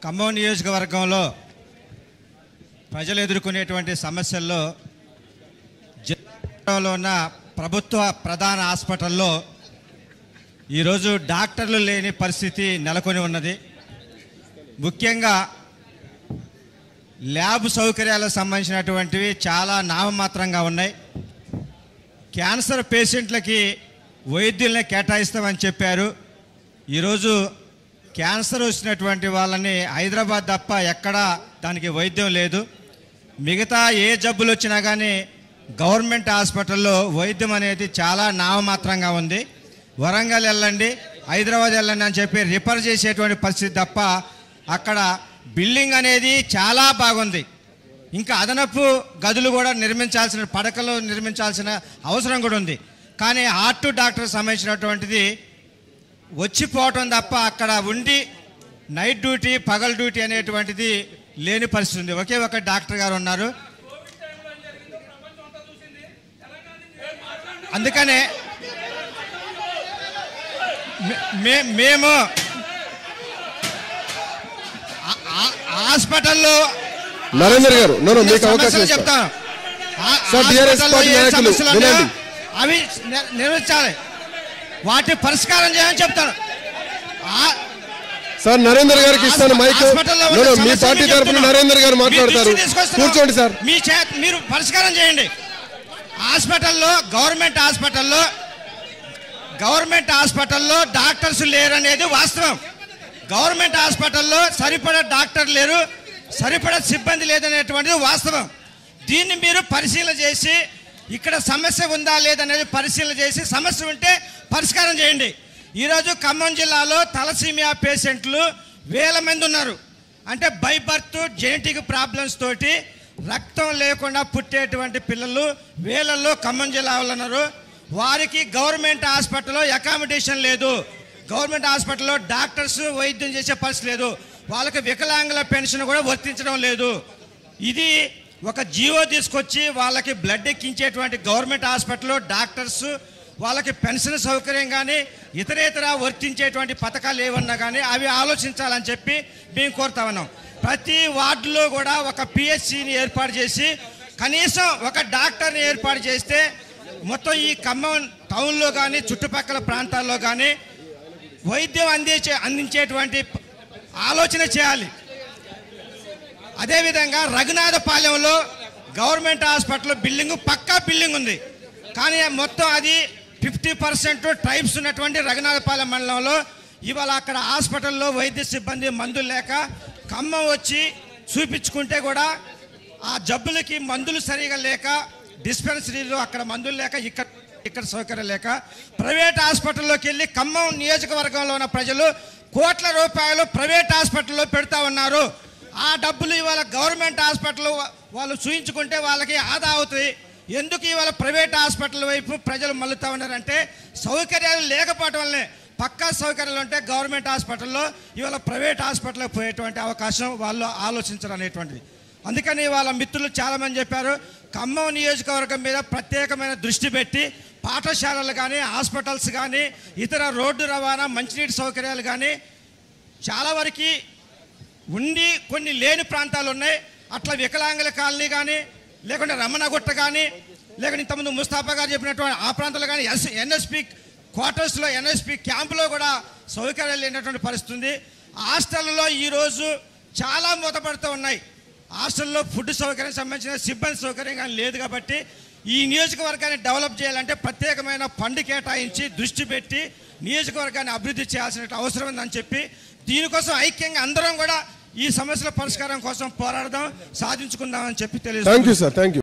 ఖమ్మం నియోజకవర్గంలో ప్రజలు ఎదుర్కొనేటువంటి సమస్యల్లో జిల్లాలో ఉన్న ప్రభుత్వ ప్రధాన హాస్పిటల్లో ఈరోజు డాక్టర్లు లేని పరిస్థితి నెలకొని ఉన్నది ముఖ్యంగా ల్యాబ్ సౌకర్యాలకు సంబంధించినటువంటివి చాలా నామమాత్రంగా ఉన్నాయి క్యాన్సర్ పేషెంట్లకి వైద్యుల్ని కేటాయిస్తామని చెప్పారు ఈరోజు క్యాన్సర్ వచ్చినటువంటి వాళ్ళని హైదరాబాద్ తప్ప ఎక్కడా దానికి వైద్యం లేదు మిగతా ఏ జబ్బులు వచ్చినా కానీ గవర్నమెంట్ హాస్పిటల్లో వైద్యం అనేది చాలా నామమాత్రంగా ఉంది వరంగల్ వెళ్ళండి హైదరాబాద్ వెళ్ళండి అని చెప్పి రిఫర్ చేసేటువంటి పరిస్థితి తప్ప అక్కడ బిల్డింగ్ అనేది చాలా బాగుంది ఇంకా అదనపు గదులు కూడా నిర్మించాల్సిన పడకలు నిర్మించాల్సిన అవసరం కూడా ఉంది కానీ హార్ట్ డాక్టర్ సంబంధించినటువంటిది వచ్చిపోవటం తప్ప అక్కడ ఉండి నైట్ డ్యూటీ పగల్ డ్యూటీ అనేటువంటిది లేని పరిస్థితి ఉంది ఒకే ఒక డాక్టర్ గారు ఉన్నారు అందుకనే మే- మే- మేము ఆ- ఆ- హాస్పిటల్లో నరేందర్ గారు నో నో మీకు అవకాశం సమస్యలు ఇస్తాను చెప్తాను ఆ- సార్, TRS హాస్పిటల్లో పార్టీ ఏ నాయకులు, సమస్యలు ఉన్నాయో వినండి. అవి నె- నిర్వహించాలి వాటి పరిష్కారం చేయమని చెప్తాను ఆ- సార్ నరేందర్ గారికి ఇస్తాను మైక్ హాస్పిటల్లో ఉన్న నో, నో, మీ సమస్యలు పార్టీ మీకు తరపున చెప్తున్నాం. నరేందర్ గారు మీ మాట్లాడతారు దృష్టికి తీసుకొస్తున్నాం. కూర్చోండి సార్ మీ చే మీరు పరిష్కారం చేయండి హాస్పిటల్లో గవర్నమెంట్ హాస్పిటల్లో గవర్నమెంట్ హాస్పిటల్లో డాక్టర్స్ లేరు అనేది వాస్తవం గవర్నమెంట్ హాస్పిటల్లో సరిపడా డాక్టర్ లేరు సరిపడా సిబ్బంది లేదనేటువంటిది వాస్తవం దీన్ని మీరు పరిశీలన చేసి ఇక్కడ సమస్య ఉందా లేదనేది పరిశీలన చేసి సమస్య ఉంటే పరిష్కారం చేయండి ఈరోజు ఖమ్మం జిల్లాలో తలసీమియా పేషెంట్లు వేల మంది ఉన్నారు అంటే బై బర్త్ జెనెటిక్ ప్రాబ్లమ్స్ తోటి రక్తం లేకుండా పుట్టేటువంటి పిల్లలు వేలల్లో ఖమ్మం జిల్లాలో ఉన్నారు వారికి గవర్నమెంట్ హాస్పిటల్లో అకామిడేషన్ లేదు గవర్నమెంట్ హాస్పిటల్లో డాక్టర్స్ వైద్యం చేసే పరిస్థితి లేదు వాళ్ళకి వికలాంగుల పెన్షన్ కూడా వర్తించడం లేదు ఇది ఒక జీవో తీసుకొచ్చి వాళ్ళకి బ్లడ్ ఎక్కించేటువంటి గవర్నమెంట్ హాస్పిటల్లో డాక్టర్స్ వాళ్ళకి పెన్షన్ సౌకర్యం కానీ ఇతరేతర వర్తించేటువంటి పథకాలు ఏమన్నా కానీ అవి ఆలోచించాలని చెప్పి మేము కోరుతా ఉన్నాం ప్రతి వార్డులో కూడా ఒక పిహెచ్సిని ఏర్పాటు చేసి కనీసం ఒక డాక్టర్ని ఏర్పాటు చేస్తే మొత్తం ఈ ఖమ్మం టౌన్లో కానీ చుట్టుపక్కల ప్రాంతాల్లో కానీ వైద్యం అందించే అందించేటువంటి ఆలోచన చేయాలి అదేవిధంగా రఘునాథపాలెంలో government hospital building pucca building ఉంది కానీ మొత్తం అది ఫిఫ్టీ పర్సెంట్ ట్రైబ్స్ ఉన్నటువంటి రఘునాథపాలెం మండలంలో ఇవాళ అక్కడ హాస్పిటల్లో వైద్య సిబ్బంది మందులు లేక ఖమ్మం వచ్చి చూపించుకుంటే కూడా ఆ జబ్బులకి మందులు సరిగా లేక డిస్పెన్సరీలు అక్కడ మందులు లేక ఇక్కడ ఇక్కడ సౌకర్యం లేక ప్రైవేట్ హాస్పిటల్లోకి వెళ్ళి ఖమ్మం నియోజకవర్గంలో ఉన్న ప్రజలు కోట్ల రూపాయలు ప్రైవేట్ హాస్పిటల్లో పెడతా ఉన్నారు ఆ డబ్బులు ఇవాళ గవర్నమెంట్ హాస్పిటల్ వాళ్ళు చూయించుకుంటే వాళ్ళకి ఆదా అవుతుంది ఎందుకు ఇవాళ ప్రైవేట్ హాస్పిటల్ వైపు ప్రజలు మల్లుతా ఉన్నారంటే సౌకర్యాలు లేకపోవటం వల్లనే పక్కా సౌకర్యాలు ఉంటే గవర్నమెంట్ హాస్పిటల్లో ఇవాళ ప్రైవేట్ హాస్పిటల్కి పోయేటువంటి అవకాశం వాళ్ళు ఆలోచించరు అనేటువంటిది అందుకని వాళ్ళ మిత్రులు చాలామంది చెప్పారు ఖమ్మం నియోజకవర్గం మీద ప్రత్యేకమైన దృష్టి పెట్టి పాఠశాలలు కానీ హాస్పిటల్స్ కానీ ఇతర రోడ్డు రవాణా మంచినీటి సౌకర్యాలు కానీ చాలా వరకు ఉండి కొన్ని లేని ప్రాంతాలు ఉన్నాయి అట్లా వికలాంగుల కాలనీ కానీ లేకుంటే రమణగుట్ట కానీ లేకుంటే ఇంతకుముందు ముస్తాఫా గారు చెప్పినటువంటి ఆ ప్రాంతాలు కానీ ఎస్ ఎన్ఎస్పి క్వార్టర్స్లో ఎన్ఎస్పి క్యాంపులో కూడా సౌకర్యాలు లేనటువంటి పరిస్థితి ఉంది హాస్టల్లో ఈరోజు చాలా మూతపడుతూ ఉన్నాయి హాస్టల్లో ఫుడ్ సౌకర్యం సంబంధించిన సిబ్బంది సౌకర్యం కానీ లేదు కాబట్టి ఈ నియోజకవర్గాన్ని డెవలప్ చేయాలంటే ప్రత్యేకమైన ఫండ్ కేటాయించి దృష్టి పెట్టి నియోజకవర్గాన్ని అభివృద్ధి చేయాల్సిన అవసరం ఉందని చెప్పి దీనికోసం ఐక్యంగా అందరం కూడా ఈ సమస్యల పరిష్కారం కోసం పోరాడదాం సాధించుకుందామని చెప్పి తెలియదు thank you sir thank you